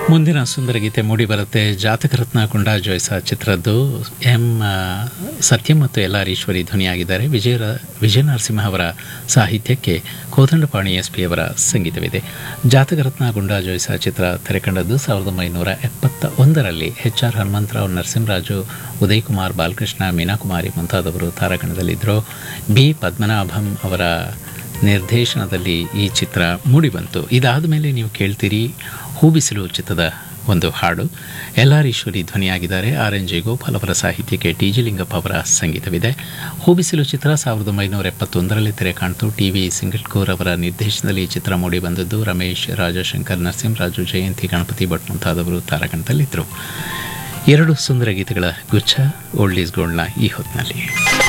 ಮುಂದಿನ ಸುಂದರ ಗೀತೆ ಮೂಡಿ ಬರುತ್ತೆ ಜಾತಕರತ್ನ ಕುಂಡ ಜೋಯ್ಸ ಚಿತ್ರದ್ದು ಎಂ ಆ, ಸತ್ಯಂ ಮತ್ತು ಎಲ್ ಆರ್ ಈಶ್ವರಿ ಧ್ವನಿಯಾಗಿದ್ದಾರೆ ವಿಜಯ ವಿಜಯ ನರಸಿಂಹ ಅವರ ಸಾಹಿತ್ಯಕ್ಕೆ ಕೋದಂಡಪಾಣಿ ಎಸ್ ಪಿ ಅವರ ಸಂಗೀತವಿದೆ ಜಾತಕರತ್ನ ಗುಂಡಾ ಜೋಯ್ಸ ಚಿತ್ರ ತೆರೆಕಂಡದ್ದು ಸಾವಿರದ ಒಂಬೈನೂರ ಎಪ್ಪತ್ತ ಒಂದರಲ್ಲಿ ಎಚ್ ಆರ್ ಹನುಮಂತರಾವ್ ನರಸಿಂಹರಾಜು ಉದಯ್ ಕುಮಾರ್ ಬಾಲಕೃಷ್ಣ ಮೀನಾಕುಮಾರಿ ಮುಂತಾದವರು ತಾರಾಗಣದಲ್ಲಿದ್ದರು ಬಿ ಪದ್ಮನಾಭಂ ಅವರ ನಿರ್ದೇಶನದಲ್ಲಿ ಈ ಚಿತ್ರ ಮೂಡಿಬಂತು ಇದಾದ ಮೇಲೆ ನೀವು ಕೇಳ್ತೀರಿ ಹೂಬಿಸಿಲು ಚಿತ್ರದ ಒಂದು ಹಾಡು ಎಲ್ ಆರ್ ಈಶ್ವರಿ ಧ್ವನಿಯಾಗಿದ್ದಾರೆ ಆರ್ ಎನ್ ಜೆ ಗೋಪಾಲ್ ಅವರ ಸಾಹಿತ್ಯಕ್ಕೆ ಟಿ ಜಿ ಲಿಂಗಪ್ಪ ಅವರ ಸಂಗೀತವಿದೆ ಹೂಬಿಸಿಲು ಚಿತ್ರ ಸಾವಿರದ ಒಂಬೈನೂರ ಎಪ್ಪತ್ತೊಂದರಲ್ಲಿ ತೆರೆ ಕಾಣ್ತು ಟಿ ವಿ ಸಿಂಗಟ್ಕೂರ್ ಅವರ ನಿರ್ದೇಶನದಲ್ಲಿ ಈ ಚಿತ್ರ ಮೂಡಿಬಂದದ್ದು ರಮೇಶ್ ರಾಜಶಂಕರ್ ನರಸಿಂಹರಾಜು ಜಯಂತಿ ಗಣಪತಿ ಭಟ್ ಮುಂತಾದವರು ತಾರಾಗಣದಲ್ಲಿದ್ದರು ಎರಡು ಸುಂದರ ಗೀತೆಗಳ ಗುಚ್ಛ ಓಲ್ಡ್ ಈಸ್ ಗೋಲ್ಡ್ನ ಈ ಹೊತ್ತಿನಲ್ಲಿ